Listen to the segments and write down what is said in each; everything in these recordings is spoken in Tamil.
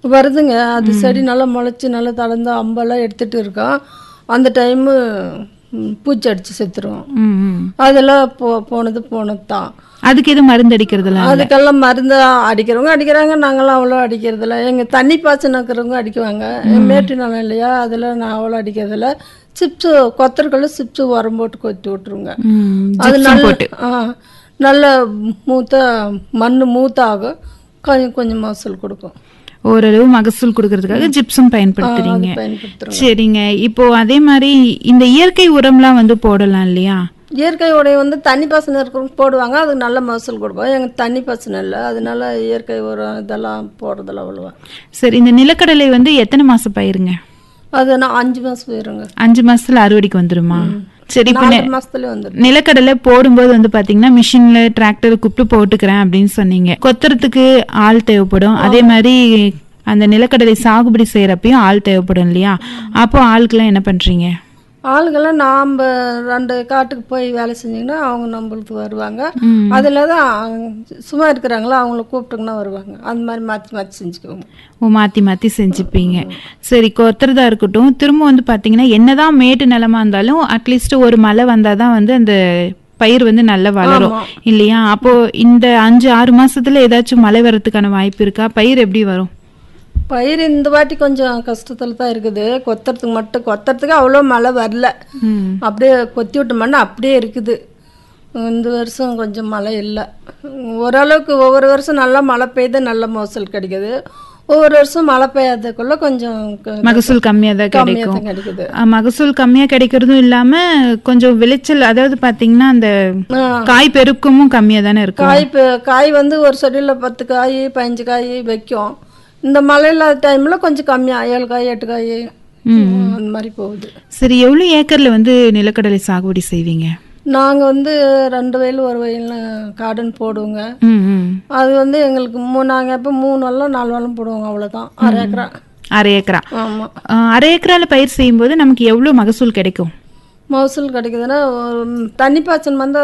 வருதுங்க அது செடி நல்லா முளைச்சி நல்லா தளர்ந்து அம்பெல்லாம் எடுத்துட்டு இருக்கோம் அந்த டைமு பூச்சி அடிச்சு செத்துரும் ம், ம். அதெல்லாம் போ போனது போனது தான் அதுக்கு எதுவும் மருந்து அடிக்கிறதுல அதுக்கெல்லாம் மருந்து அடிக்கிறவங்க அடிக்கிறாங்க நாங்களாம் அவ்வளோ அடிக்கிறதில்ல எங்கள் தண்ணி பாய்ச்சல் இருக்கிறவங்க அடிக்குவாங்க மேட்டு நிலம் இல்லையா அதில் நான் அவ்வளோ அடிக்கிறதில்ல சிப்ஸு கொத்தர்கள் சிப்ஸு உரம் போட்டு கொத்தி விட்ருங்க ம், அது gypsum நல்ல போட்டு ஆ நல்ல மூத்த மண் மூத்தாகும் கொஞ்சம் கொஞ்சம் மகசூல் கொடுக்கும் ஓரளவு மகசூல் கொடுக்கறதுக்காக ஜிப்சம் பயன்படுத்துறீங்க பயன்படுத்துகிறோம் சரிங்க இப்போ அதே மாதிரி இந்த இயற்கை உரம்லாம் வந்து போடலாம் இல்லையா இயற்கை உடைய வந்து தண்ணி பாசனம் இருக்கிறவங்க போடுவாங்க அதுக்கு நல்ல மகசூல் கொடுக்கும் எங்களுக்கு தண்ணி பாசனம் இல்லை அதனால இயற்கை உரம் இதெல்லாம் போடுறதில்ல அவ்வளோவா சரி இந்த நிலக்கடலை வந்து எத்தனை மாசம் பயிருங்க அது நான் அஞ்சு மாதம் போயிருங்க அஞ்சு மாசத்துல அறுவடைக்கு வந்துருமா சரி இப்போ நாலு மாசத்துலயே வந்துடும் நிலக்கடலை போடும்போது வந்து பாத்தீங்கன்னா மிஷின்ல டிராக்டர் கூப்பிட்டு போட்டுக்கிறேன் அப்படின்னு சொன்னீங்க கொத்துறதுக்கு ஆள் தேவைப்படும் அதே மாதிரி அந்த நிலக்கடலை சாகுபடி செய்யறப்பயும் ஆள் தேவைப்படும் இல்லையா அப்போ ஆளுக்கெல்லாம் என்ன பண்றீங்க ஆளுங்கெல்லாம் நாம் ரெண்டு காட்டுக்கு போய் வேலை செஞ்சிங்கன்னா அவங்க நம்மளுக்கு வருவாங்க ம். அதில் தான் சும்மா இருக்கிறாங்களோ அவங்கள கூப்பிட்டுங்கன்னா வருவாங்க அந்த மாதிரி மாற்றி மாற்றி செஞ்சுக்குவோங்க ஓ மாத்தி மாத்தி செஞ்சுப்பீங்க சரி கொத்துறதா இருக்கட்டும் திரும்ப வந்து பாத்தீங்கன்னா என்னதான் மேட்டு நிலமா இருந்தாலும் அட்லீஸ்ட் ஒரு மழை வந்தாதான் வந்து அந்த பயிர் வந்து நல்லா வளரும் இல்லையா அப்போ இந்த அஞ்சு ஆறு மாசத்துல ஏதாச்சும் மழை வர்றதுக்கான வாய்ப்பு இருக்கா பயிர் எப்படி வரும் பயிர் இந்த வாட்டி கொஞ்சம் கஷ்டத்தில் தான் இருக்குது கொத்துறதுக்கு மட்டும் கொத்துறதுக்கு அவ்வளோ மழை வரல ம். அப்படியே கொத்தி விட்ட மண்ணு அப்படியே இருக்குது இந்த வருஷம் கொஞ்சம் மழை இல்லை ஓரளவுக்கு ஒவ்வொரு வருஷம் நல்லா மழை பெய்து நல்ல மகசூல் கிடைக்குது ஒவ்வொரு வருஷம் மழை பெய்யாதக்குள்ள கொஞ்சம் க- மகசூல் கம்மியா தான் கம்மியா கிடைக்கும் தான் கிடைக்குது அஹ் மகசூல் கம்மியா கிடைக்கிறதும் இல்லாம கொஞ்சம் விளைச்சல் அதாவது பாத்தீங்கன்னா அந்த ஆ, காய் பெருக்கமும் கம்மியா தானே இருக்கும் காய் பெ- காய் வந்து ஒரு செடியில் பத்து காய் பதினஞ்சு காய் வைக்கும் இந்த மழை இல்லாத டைமில் கொஞ்சம் கம்மியாக ஏழு காய் எட்டு காய் அந்த மாதிரி போகுது சரி எவ்வளவு ஏக்கர்ல வந்து நிலக்கடலை சாகுபடி செய்வீங்க நாங்கள் வந்து ரெண்டு வயல் ஒரு வயல்னு கார்டன் போடுவோங்க ம், ம். அது வந்து எங்களுக்கு மூணு நாங்கள் எப்போ மூணு வல்லம் நாலு வல்லம் போடுவோங்க அவ்வளோதான் அரை ஏக்கரா அரை ஏக்கரா ஆமாம் அஹ் அரை ஏக்கரால பயிர் செய்யும்போது நமக்கு எவ்வளவு மகசூல் கிடைக்கும் மகசூல் கிடைக்குதுன்னா ஒரு தண்ணி பாய்ச்சல் வந்து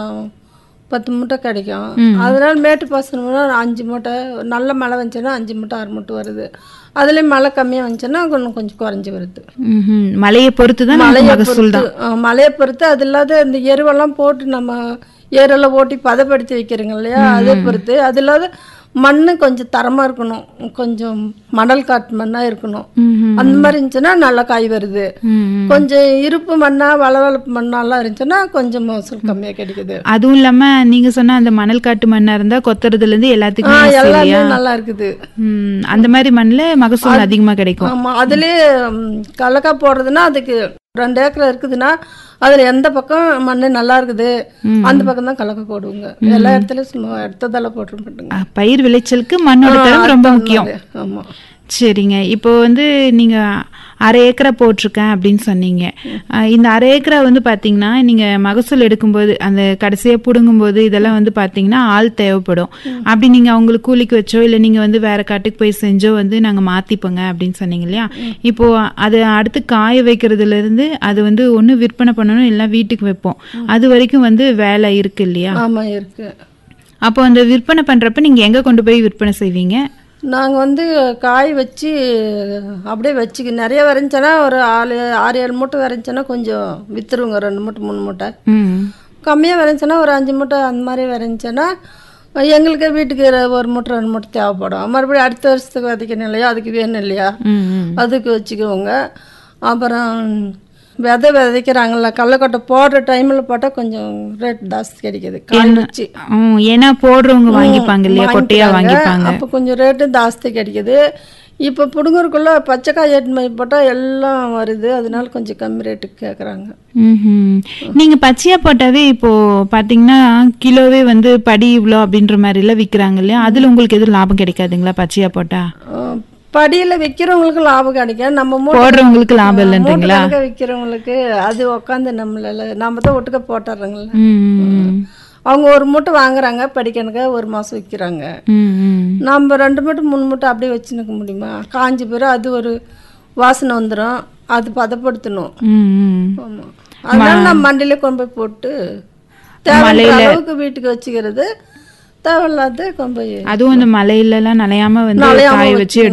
பத்து மூட்டை கிடைக்கும் அதனால மேட்டு பாசனம்னா அஞ்சு மூட்டை நல்ல மழை வந்துச்சுன்னா அஞ்சு மூட்டை ஆறு மூட்டை வருது அதுலேயும் மழை கம்மியாக வந்துச்சுன்னா கொஞ்சம் கொஞ்சம் குறைஞ்சி வருது ம்ஹும். மழையை பொறுத்து தான் நமக்கு மழையை மகசூல் தான் பொறுத்து ஆ, மழையை பொறுத்து அது இல்லாத இந்த எருவெல்லாம் போட்டு நம்ம ஏரெல்லாம் ஓட்டி பதப்படுத்தி வைக்கிறோங்க இல்லையா அதை பொறுத்து அது இல்லாத மண்ணு கொஞ்சம் தரமா இருக்கணும் கொஞ்சம் மணல் காட்டு மண்ணா இருக்கணும் ம்ஹும். அந்த மாதிரி இருந்துச்சுன்னா நல்லா காய் வருது ம்ஹும். கொஞ்சம் இருப்பு மண்ணா வளவளப்பு மண்ணாலாம் இருந்துச்சுன்னா கொஞ்சம் மகசூல் கம்மியா கிடைக்குது அதுவும் இல்லாம நீங்க சொன்ன அந்த மணல் காட்டு மண்ணா இருந்தா கொத்துறதுல இருந்து ஆ, எல்லாத்துக்குமே easy எல்லாமே இல்லையா? நல்லா இருக்குது ம், அந்த மாதிரி மண்ணுல மகசூல் அதிகமா கிடைக்கும் ஆமா அதுலயே ம், கடலக்காய் போடுறதுன்னா அதுக்கு ரெண்டு ஏக்கர் இருக்குதுன்னா அதுல எந்த பக்கம் மண்ணு நல்லா இருக்குது அந்த பக்கம் தான் கடலக்காய் போடுவோங்க எல்லா இடத்துலயும் சும்மா எடுத்ததெல்லாம் போட்டு மாட்டுங்க அஹ் பயிர் விளைச்சலுக்கு மண்ணோட தரம் ரொம்ப முக்கியம் ஆமா சரிங்க இப்போ வந்து நீங்க அரை ஏக்கரா போட்டிருக்கேன் அப்படின்னு சொன்னீங்க அஹ் இந்த அரை ஏக்கரா வந்து பாத்தீங்கன்னா நீங்க மகசூல் எடுக்கும்போது அந்த கடைசியா புடுங்கும்போது இதெல்லாம் வந்து பாத்தீங்கன்னா ஆள் தேவைப்படும் அப்படி நீங்க அவங்களுக்கு கூலிக்கு வச்சோ இல்ல நீங்க வந்து வேற காட்டுக்கு போய் செஞ்சோ வந்து நாங்க மாத்திப்போங்க அப்படின்னு சொன்னீங்க இல்லையா இப்போ அது அடுத்து காய வைக்கிறதுல இருந்து அது வந்து ஒண்ணு விற்பனை பண்ணணும் இல்ல வீட்டுக்கு வைப்போம் அது வரைக்கும் வந்து வேலை இருக்கு இல்லையா ஆமா இருக்கு அப்போ அந்த விற்பனை பண்றப்ப நீங்க எங்க கொண்டு போய் விற்பனை செய்வீங்க நாங்க வந்து காய் வச்சு அப்படியே வச்சுக்க நிறைய வரைஞ்சோன்னா ஒரு ஆறு ஆறு ஏழு மூட்டை வரைஞ்சோன்னா கொஞ்சம் வித்துருவோங்க ரெண்டு மூட்டை மூணு மூட்டை ம் கம்மியாக விளைஞ்சோன்னா ஒரு அஞ்சு மூட்டை அந்த மாதிரி விளைஞ்சோன்னா எங்களுக்கு வீட்டுக்கு ஒரு மூட்டை ரெண்டு மூட்டை தேவைப்படும் மறுபடியும் அடுத்த வருஷத்துக்கு விதைக்கணும் இல்லையா அதுக்கு வேணும் இல்லையா ம் ம் அதுக்கு வச்சுக்குவோங்க அப்புறம் விதை விதைக்கிறாங்கல்ல கடலக்கொட்டை போடுற டைமில் போட்டால் கொஞ்சம் ரேட் ஜாஸ்தி கிடைக்குது காய் வச்சு ம், ஏன்னா போடுறவங்க வாங்கிப்பாங்க இல்லையா கொட்டையா வாங்கிப்பாங்க அப்போ கொஞ்சம் ரேட்டு ஜாஸ்தி கிடைக்குது இப்போ பிடுங்குறக்குள்ள பச்சைக்காய் ஏட்டு மாதிரி போட்டால் எல்லாம் வருது அதனால கொஞ்சம் கம்மி ரேட்டுக்கு கேட்குறாங்க ம்ஹும். நீங்க பச்சையா போட்டாவே இப்போ பாத்தீங்கன்னா கிலோவே வந்து படி இவ்வளோ அப்படின்ற மாதிரி எல்லாம் விக்கிறாங்க இல்லையா அதுல உங்களுக்கு எதுவும் லாபம் கிடைக்காதுங்களா பச்சையா போட்டா படியில் விற்கிறவங்களுக்கு லாபம் கிடைக்கும் நம்ம மூட்டை போடுறவங்களுக்கு லாபம் இல்லைன்றீங்களா மூட்டை கணக்கா விற்கிறவங்களுக்கு அது உட்காந்து நம்மளால நம்ம தான் ஒட்டுக்க போட்டுறோங்கள ம், அவங்க ஒரு மூட்டை வாங்குறாங்க படிக்கணுக்க ஒரு மாதம் விற்கிறாங்க ம், ம். நம்ம ரெண்டு மூட்டை மூணு மூட்டை அப்படியே வச்சு நிற்க முடியுமா காஞ்சி பிறகு அது ஒரு வாசனை வந்துடும் அது பதப்படுத்தணும் ம், ம். ஆமாம் அதனால நம்ம மண்டியில கொண்டு போய் போட்டு தேவையான அளவுக்கு வீட்டுக்கு வச்சுக்கிறது தேவையில்லாத கொண்டு போய் அதுவும் அந்த மலையில எல்லாம் நனையாம வந்து நனையாம காய வச்சு